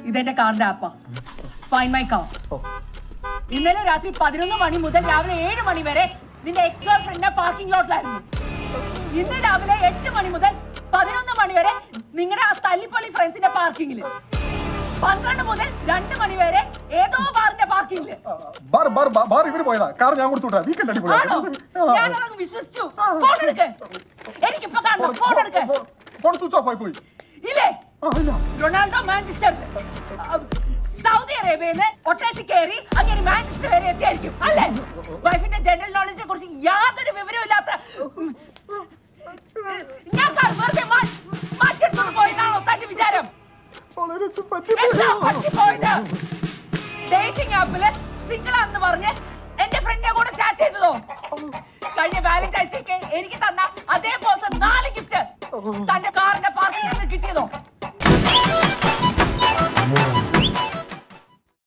ഇതെന്റെ കാറിന്റെ ആപ്പാ fine my car ഇന്നലെ രാത്രി പതിനൊന്ന് മണി മുതൽ രാവിലെ ഏഴ് മണി വരെ നിന്റെ എക്സ് ഗേൾ ഫ്രണ്ടിന്റെ പാർക്കിംഗ് ലോട്ടിലായിരുന്നു ഇന്ന് രാവിലെ എട്ട് മണി മുതൽ പതിനൊന്ന് മണി വരെ നിങ്ങളുടെ ആ തല്ലിപ്പള്ളി ഫ്രണ്ട്സിന്റെ പാർക്കിംഗില് പന്ത്രണ്ട് മുതൽ രണ്ട് മണി വരെ ഏതോ ബാറിന്റെ പാർക്കിംഗില് ബാർ ബാർ ബാർ- ബാർ ഇവര് പോയതാ കാർ ഞാൻ കൊടുത്തുവിട്ടാ വീക്കെൻഡ് ആണോ അടിപൊളി ഞാനതങ്ങ് വിശ്വസിച്ചു ഫോൺ എടുക്ക് എനിക്കിപ്പോ കാണണം ഫോൺ എടുക്ക് ഫോൺ സ്വിച്ച് ഓഫ് ആയി പോയി ഇല്ലേ ആ ഇല്ല റൊണാൾഡോ മാഞ്ചസ്റ്ററിൽ സൗദി അറേബ്യയിൽ ഒട്ടേറ്റ് കയറി അങ്ങനെ മാഞ്ചസ്റ്റർ വരെ എത്തിയായിരിക്കും അല്ലേ വൈഫിന്റെ ജനറൽ നോളജിനെ കുറിച്ച് യാതൊരു വിവരവും ഇല്ലാത്ത ഉം, ഞാൻ കാർ വെറുതെ മാ- മാറ്റിയെടുത്തത് പോയെന്നാണോ തന്റെ വിചാരം വളരെ എന്താ പറ്റിപ്പോയി പറ്റിപ്പോയത് ഡേറ്റിംഗ് ആപ്പില് സിംഗിൾ ആണെന്ന് പറഞ്ഞ് എന്റെ ഫ്രണ്ടിനെ കൂടെ ചാറ്റ് ചെയ്തതോ കഴിഞ്ഞ വാലന്റൈൻസ് ഒക്കെ എനിക്ക് തന്ന അതേപോലത്തെ നാല് ഗിഫ്റ്റ് തന്റെ കാറിന്റെ പാർക്കിൽ നിന്ന് കിട്ടിയതോ